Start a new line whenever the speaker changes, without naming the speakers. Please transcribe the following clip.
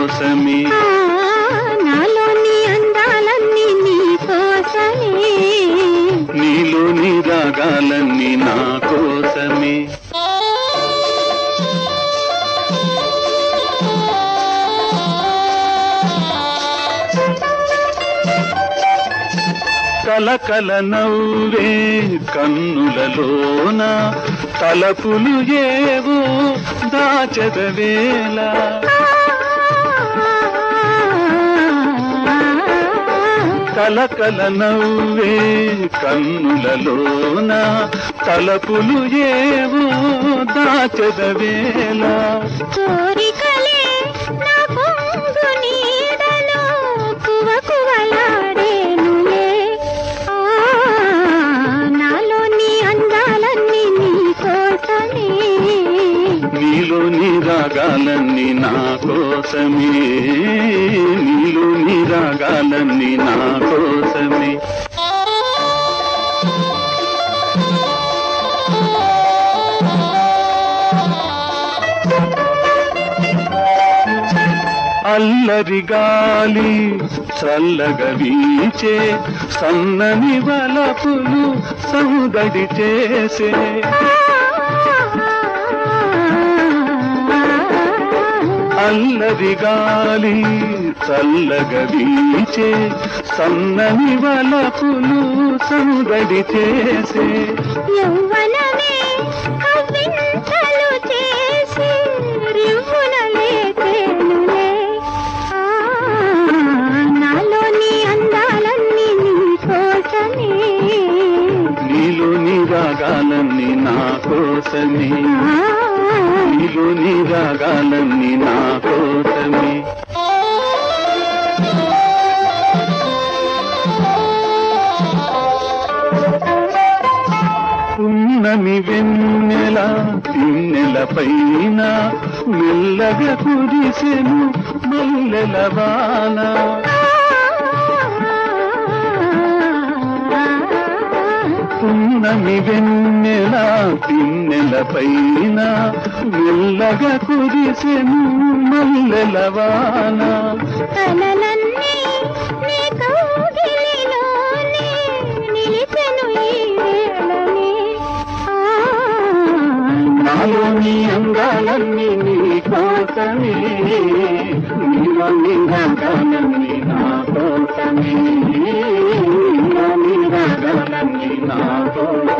కోసమే
ఆ, నాలోని అందాలన్నీ నీ కోసమే
నీలోని రాగాలన్నీ నా కోసమే కలకల నవ్వే కన్నులలోన తలపులు ఏవో దాచదవేళ కలకల నవ్వే కన్నులలోన తలపులు ఏవో దాచదవేళ
కోరికలే నా పొంగు నీడలో కువ కువలాడేనులే ఆ, నాలోని అందాలన్నీ నీ కోసమే
నీలోని రాగాలన్నీ నా కోసమే నీలోని రాగాలన్నీ నా కోసమే అల్లరి గాలి చల్లగా వీచే సన్నని వలపులు సౌదడి చేసే అల్లరి గాలి చల్లగా వీచే సన్నని వలపులు సౌదడి చేసే
యౌవనమే కవ్వింతలు చేసి రివ్వున లేచేనులే. ఆ, నాలోని అందాలన్నీ నీ కోసమే
నీలోని రాగాలన్నీ నా కోసమే
ఆ,
నీలోని రాగాలన్నీ నా కోసమే ఉన్నమి వెన్నెల తిన్నెల పైన మెల్లగా కురిసెను మల్లెల వాన ఉన్నమి వెన్నెల తిన్నెల పైన మెల్లగా కురిసెను మల్లెల వాన
కలలన్నీ నీ కౌగిలిలోనే నిలిచెను ఈ వేళనే. ఆ,
నాలోని అందాలన్నీ నీ కోసమే నీలోని రాగాలన్నీ నా కోసమే నీలోని రాగాలన్నీ నా కోసమే